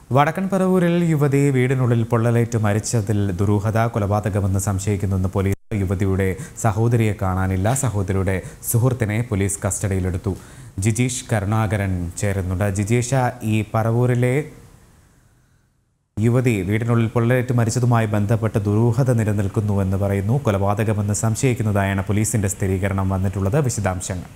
വടക്കൻ പറവൂരിൽ യുവതി വീടിനുള്ളിൽ പൊള്ളലേറ്റ് മരിച്ചതിൽ ദുരൂഹത കൊലപാതകമെന്ന് സംശയിക്കുന്നുവെന്ന് പോലീസ് യുവതിയുടെ സഹോദരിയെ കാണാനില്ല സഹോദരിയുടെ സുഹൃത്തിനെ പോലീസ് കസ്റ്റഡിയിലെടുത്തു ജിജീഷ് കരുണാകരൻ ചേരുന്നുണ്ട് ജിജീഷ ഈ പറവൂരിലെ യുവതി വീടിനുള്ളിൽ പൊള്ളലേറ്റ് മരിച്ചതുമായി ബന്ധപ്പെട്ട് ദുരൂഹത നിലനിൽക്കുന്നുവെന്ന് പറയുന്നു കൊലപാതകമെന്ന് സംശയിക്കുന്നതായാണ് പോലീസിന്റെ സ്ഥിരീകരണം വന്നിട്ടുള്ളത് വിശദാംശങ്ങൾ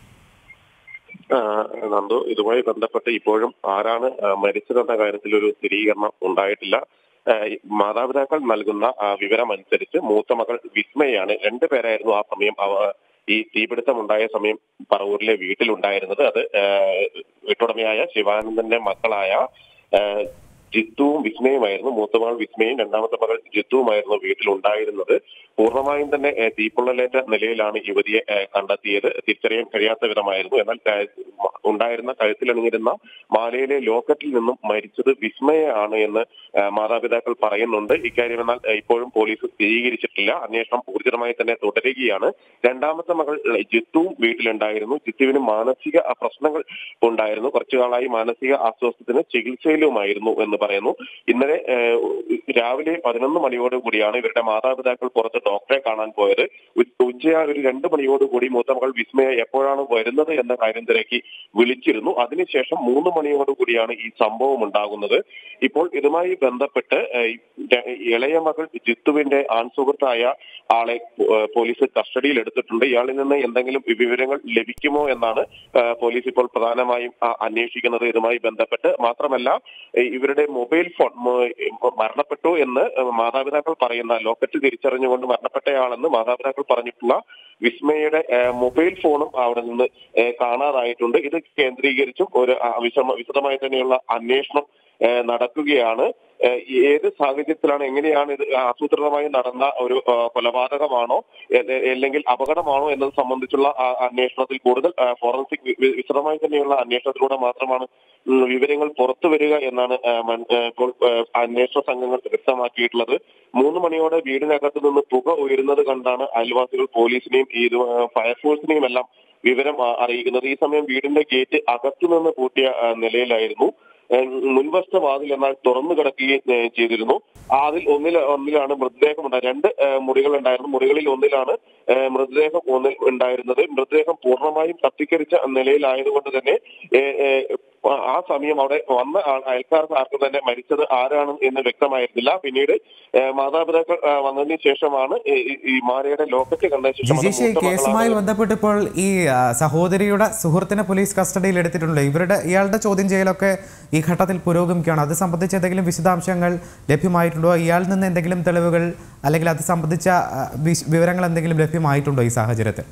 ആ, നന്ദു ഇതുമായി ബന്ധപ്പെട്ട് ഇപ്പോഴും ആരാണ് ആ, മരിച്ചതെന്ന കാര്യത്തിൽ ഒരു സ്ഥിരീകരണം ഉണ്ടായിട്ടില്ല ആ, ഈ മാതാപിതാക്കൾ നൽകുന്ന ആ, വിവരം അനുസരിച്ച് മൂത്ത മകൾ വിസ്മയാണ് രണ്ടുപേരായിരുന്നു ആ സമയം അവ ഈ തീപിടുത്തം ഉണ്ടായ സമയം പറവൂരിലെ വീട്ടിലുണ്ടായിരുന്നത് അത് ആ, വീട്ടുടമയായ ശിവാനന്ദന്റെ മക്കളായ ആ, ജിത്തുവും വിസ്മയുമായിരുന്നു മൂത്ത മകൾ വിസ്മയും രണ്ടാമത്തെ മകൾ ജിത്തുവുമായിരുന്നു വീട്ടിലുണ്ടായിരുന്നത് പൂർണ്ണമായും തന്നെ ഏഹ്, തീപ്പൊള്ളലേറ്റ നിലയിലാണ് യുവതിയെ ഏഹ്, കണ്ടെത്തിയത് തിരിച്ചറിയാൻ കഴിയാത്ത വിധമായിരുന്നു എന്നാൽ ഏഹ്, മ- ഉണ്ടായിരുന്ന കഴുത്തിലണിഞ്ഞിരുന്ന മാലയിലെ ലോക്കറ്റിൽ നിന്നും മരിച്ചത് വിസ്മയാണ് എന്ന് ഏഹ്, മാതാപിതാക്കൾ പറയുന്നുണ്ട് ഇക്കാര്യം എന്നാൽ ഏഹ്, ഇപ്പോഴും പോലീസ് സ്ഥിരീകരിച്ചിട്ടില്ല അന്വേഷണം ഊർജിതമായി തന്നെ തുടരുകയാണ് രണ്ടാമത്തെ മകൾ ഏഹ്, ജിത്തുവും വീട്ടിലുണ്ടായിരുന്നു ജിത്തുവിന് മാനസിക അഹ്, പ്രശ്നങ്ങൾ ഉണ്ടായിരുന്നു കുറച്ചു കാലമായി മാനസിക അസ്വസ്ഥത്തിന് ചികിത്സയിലുമായിരുന്നു എന്ന് പറയുന്നു ഇന്നലെ ഏഹ്, രാവിലെ പതിനൊന്ന് മണിയോട് കൂടിയാണ് ഇവരുടെ മാതാപിതാക്കൾ പുറത്ത് ഡോക്ടറെ കാണാൻ പോയത് ഉ- ഉച്ചയാ ഒരു രണ്ട് മണിയോട് കൂടി മൂത്ത മകൾ വിസ്മയ എപ്പോഴാണ് വരുന്നത് എന്ന കാര്യം തിരക്കി വിളിച്ചിരുന്നു അതിനുശേഷം മൂന്ന് മണിയോട് കൂടിയാണ് ഈ സംഭവം ഉണ്ടാകുന്നത് ഇപ്പോൾ ഇതുമായി ബന്ധപ്പെട്ട് ഏഹ്, ര- ഇളയ മകൾ ജിത്തുവിന്റെ ആൺസുഹൃത്തായ ആളെ ഏഹ്, പോലീസ് കസ്റ്റഡിയിൽ എടുത്തിട്ടുണ്ട് ഇയാളിൽ നിന്ന് എന്തെങ്കിലും വിവരങ്ങൾ ലഭിക്കുമോ എന്നാണ് ഏഹ്, പോലീസ് ഇപ്പോൾ പ്രധാനമായും ആ, അന്വേഷിക്കുന്നത് ഇതുമായി ബന്ധപ്പെട്ട് മാത്രമല്ല ഏഹ്, ഇവരുടെ മൊബൈൽ ഫോൺ മ- മരണപ്പെട്ടു എന്ന് മാതാപിതാക്കൾ പറയുന്ന ലോക്കറ്റ് തിരിച്ചറിഞ്ഞുകൊണ്ട് മരണപ്പെട്ടയാളെന്ന് മാതാപിതാക്കൾ പറഞ്ഞിട്ടുള്ള വിസ്മയുടെ ഏഹ്, മൊബൈൽ ഫോണും അവിടെ നിന്ന് ഏഹ്, കാണാതായിട്ടുണ്ട് ഇത് കേന്ദ്രീകരിച്ചും ഒരു ആ, വിശമ വിശദമായി തന്നെയുള്ള അന്വേഷണം ഏഹ്, നടക്കുകയാണ് ഏഹ്, ഏത് സാഹചര്യത്തിലാണ് എങ്ങനെയാണ് ഇത് ആസൂത്രിതമായി നടന്ന ഒരു ആ, കൊലപാതകമാണോ എ- എ- അല്ലെങ്കിൽ അപകടമാണോ എന്നത് സംബന്ധിച്ചുള്ള ആ, അന്വേഷണത്തിൽ കൂടുതൽ ആ, ഫോറൻസിക് വി- വി- വിശദമായി തന്നെയുള്ള അന്വേഷണത്തിലൂടെ മാത്രമാണ് ഉം, വിവരങ്ങൾ പുറത്തു വരിക എന്നാണ് ആ, മൻ- ആ, ഇപ്പോൾ ആ, അന്വേഷണ സംഘങ്ങൾ വ്യക്തമാക്കിയിട്ടുള്ളത് മൂന്ന് മണിയോടെ വീടിനകത്ത് നിന്ന് പുക ഉയരുന്നത് കണ്ടാണ് അയൽവാസികൾ പോലീസിനെയും ഈ ഇത്, ആ, ഫയർഫോഴ്സിനെയും എല്ലാം വിവരം ആ, അറിയിക്കുന്നത് ഈ സമയം വീടിന്റെ ഗേറ്റ് അകത്തു നിന്ന് പൂട്ടിയ ആ, നിലയിലായിരുന്നു ഏഹ് മുൻവശത്തെ വാതിൽ എന്നാൽ തുറന്നു കിടക്കുകയും ഏഹ് ചെയ്തിരുന്നു അതിൽ ഒന്നിൽ ഒന്നിലാണ് മൃതദേഹം ഉണ്ടായത് രണ്ട് ഏഹ് മുറികൾ ഉണ്ടായിരുന്നു മുറികളിൽ ഒന്നിലാണ് ഏഹ് മൃതദേഹം ഒന്നിൽ ഉണ്ടായിരുന്നത് മൃതദേഹം പൂർണ്ണമായും കത്തിക്കരിച്ച നിലയിലായതുകൊണ്ട് തന്നെ ഏഹ് ഏഹ് ആ സമയം അവിടെ വന്ന ആൾ- അയൽക്കാർക്ക് ആർക്കും തന്നെ മരിച്ചത് ആരാണ് എന്ന് വ്യക്തമായിരുന്നില്ല പിന്നീട് ഏഹ് മാതാപിതാക്കൾ ആ, വന്നതിന് ശേഷമാണ് ഈ- ഈ- ഈ മാലയുടെ ലോക്കറ്റ് കണ്ട ശേഷം അത് ജിജീഷ് ഈ മൂത്ത കേസുമായി മകളാണ് ബന്ധപ്പെട്ട് ഇപ്പോൾ ഈ ആ, സഹോദരിയുടെ സുഹൃത്തിനെ പോലീസ് കസ്റ്റഡിയിൽ എടുത്തിട്ടുണ്ട് ഇവരുടെ ഇയാളുടെ ചോദ്യം ചെയ്യലൊക്കെ ഈ ഘട്ടത്തിൽ പുരോഗമിക്കുകയാണ് അത് സംബന്ധിച്ച് എന്തെങ്കിലും വിശദാംശങ്ങൾ ലഭ്യമായിട്ടുണ്ടോ ഇയാളിൽ നിന്ന് എന്തെങ്കിലും തെളിവുകൾ അല്ലെങ്കിൽ അത് സംബന്ധിച്ച ആ, വിശ- വിവരങ്ങൾ എന്തെങ്കിലും ലഭ്യമായിട്ടുണ്ടോ ഈ സാഹചര്യത്തിൽ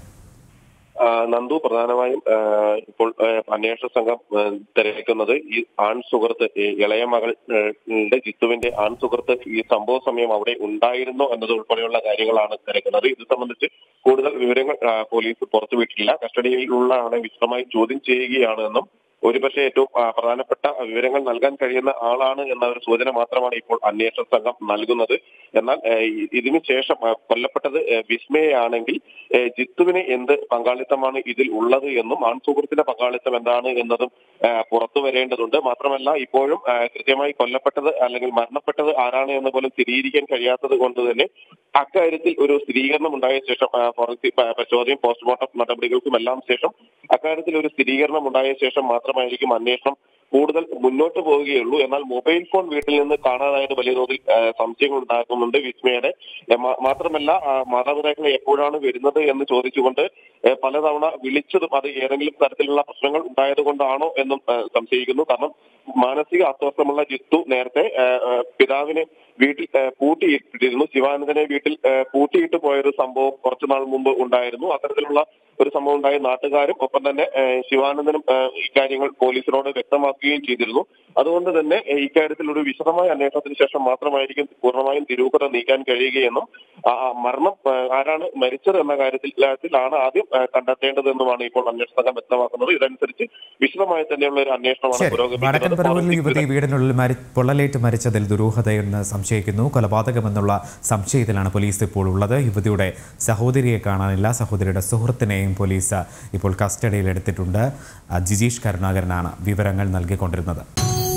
ആ, നന്ദു പ്രധാനമായും ആ, ഇപ്പോൾ ആ, അന്വേഷണ സംഘം ആ, തിരക്കുന്നത് ഈ ആൺ സുഹൃത്ത് ഈ ഇളയ മകൾ ആ, ന്റെ ജിത്തുവിന്റെ ആൺ സുഹൃത്ത് ഈ സംഭവ സമയം അവിടെ ഉണ്ടായിരുന്നോ എന്നത് ഉൾപ്പെടെയുള്ള കാര്യങ്ങളാണ് തിരക്കുന്നത് ഇത് സംബന്ധിച്ച് കൂടുതൽ വിവരങ്ങൾ ആ, പോലീസ് പുറത്തുവിട്ടില്ല കസ്റ്റഡിയിലുള്ള ആളെ വിശദമായി ചോദ്യം ചെയ്യുകയാണെന്നും ഒരുപക്ഷെ ഏറ്റവും ആ, പ്രധാനപ്പെട്ട വിവരങ്ങൾ നൽകാൻ കഴിയുന്ന ആളാണ് എന്ന ഒരു സൂചന മാത്രമാണ് ഇപ്പോൾ അന്വേഷണ സംഘം നൽകുന്നത് എന്നാൽ ഏ, ഇ- ഇതിനു ശേഷം ആ, കൊല്ലപ്പെട്ടത് ഏ, വിസ്മയയാണെങ്കിൽ ഏ, ജിത്തുവിന് എന്ത് പങ്കാളിത്തമാണ് ഇതിൽ ഉള്ളത് എന്നും ആൺസുഹൃത്തിന്റെ പങ്കാളിത്തം എന്താണ് എന്നതും ആ, പുറത്തു വരേണ്ടതുണ്ട് മാത്രമല്ല ഇപ്പോഴും ആ, കൃത്യമായി കൊല്ലപ്പെട്ടത് അല്ലെങ്കിൽ മരണപ്പെട്ടത് ആരാണ് എന്ന് പോലും സ്ഥിരീകരിക്കാൻ കഴിയാത്തത് കൊണ്ട് തന്നെ അക്കാര്യത്തിൽ ഒരു സ്ഥിരീകരണം ഉണ്ടായ ശേഷം ആ, ഫോറൻസിക് പ- പരിശോധനയും പോസ്റ്റ്മോർട്ടം നടപടികൾക്കും എല്ലാം ശേഷം അക്കാര്യത്തിൽ ഒരു സ്ഥിരീകരണം ഉണ്ടായ ശേഷം മാത്രമായിരിക്കും അന്വേഷണം കൂടുതൽ മുന്നോട്ട് പോവുകയുള്ളൂ എന്നാൽ മൊബൈൽ ഫോൺ വീട്ടിൽ നിന്ന് കാണാതായത് വലിയ തോതിൽ ആ, സംശയങ്ങൾ ഉണ്ടാക്കുന്നുണ്ട് വിസ്മയുടെ ഏ, മാ- മാത്രമല്ല ആ, മാതാപിതാക്കളെ എപ്പോഴാണ് വരുന്നത് എന്ന് ചോദിച്ചുകൊണ്ട് ഏ, പലതവണ വിളിച്ചതും അത് ഏതെങ്കിലും തരത്തിലുള്ള പ്രശ്നങ്ങൾ ഉണ്ടായത് കൊണ്ടാണോ എന്നും ആ, സംശയിക്കുന്നു കാരണം മാനസിക അസ്വസ്ഥമുള്ള ജിത്തു നേരത്തെ ആ, ആ, പിതാവിനെ വീട്ടിൽ ആ, പൂട്ടിയിട്ടിരുന്നു ശിവാനന്ദനെ വീട്ടിൽ ആ, പൂട്ടിയിട്ട് പോയൊരു സംഭവം കുറച്ചു നാൾ മുമ്പ് ഉണ്ടായിരുന്നു അത്തരത്തിലുള്ള ഒരു സംഭവം ഉണ്ടായ നാട്ടുകാരും ഒപ്പം തന്നെ ആ, ശിവാനന്ദനും ആ, ഇക്കാര്യങ്ങൾ പോലീസിനോട് വ്യക്തമാക്കുകയും ചെയ്തിരുന്നു അതുകൊണ്ട് തന്നെ ആ, ഇക്കാര്യത്തിൽ ഒരു വിശദമായ അന്വേഷണത്തിന് ശേഷം മാത്രമായിരിക്കും പൂർണ്ണമായും തിരൂപത നീക്കാൻ കഴിയുകയെന്നും ആ, ആ, മരണം ആ, ആരാണ് മരിച്ചത് എന്ന കാര്യത്തിൽ ത്തിലാണ് ആദ്യം ആ, കണ്ടെത്തേണ്ടതെന്നുമാണ് ഇപ്പോൾ അന്വേഷണ സംഘം വ്യക്തമാക്കുന്നത് ഇതനുസരിച്ച് വിശദമായി തന്നെയുള്ള ഒരു അന്വേഷണമാണ് ശരി വടക്കൻ പുരോഗമിക്കുന്നത് പറവൂരിൽ ഫോറൻസിക് യുവതി വീടിനുള്ളിൽ മരി പൊള്ളലേറ്റ് മരിച്ചതിൽ ദുരൂഹതയെന്ന് സംശയിക്കുന്നു കൊലപാതകമെന്നുള്ള സംശയത്തിലാണ് പോലീസ് ഇപ്പോൾ ഉള്ളത് യുവതിയുടെ സഹോദരിയെ കാണാനില്ല സഹോദരിയുടെ സുഹൃത്തിനെയും പോലീസ് ഇപ്പോൾ കസ്റ്റഡിയിൽ എടുത്തിട്ടുണ്ട് ആ, ജിജീഷ് കരുണാകരനാണ് വിവരങ്ങൾ നൽകിക്കൊണ്ടിരുന്നത്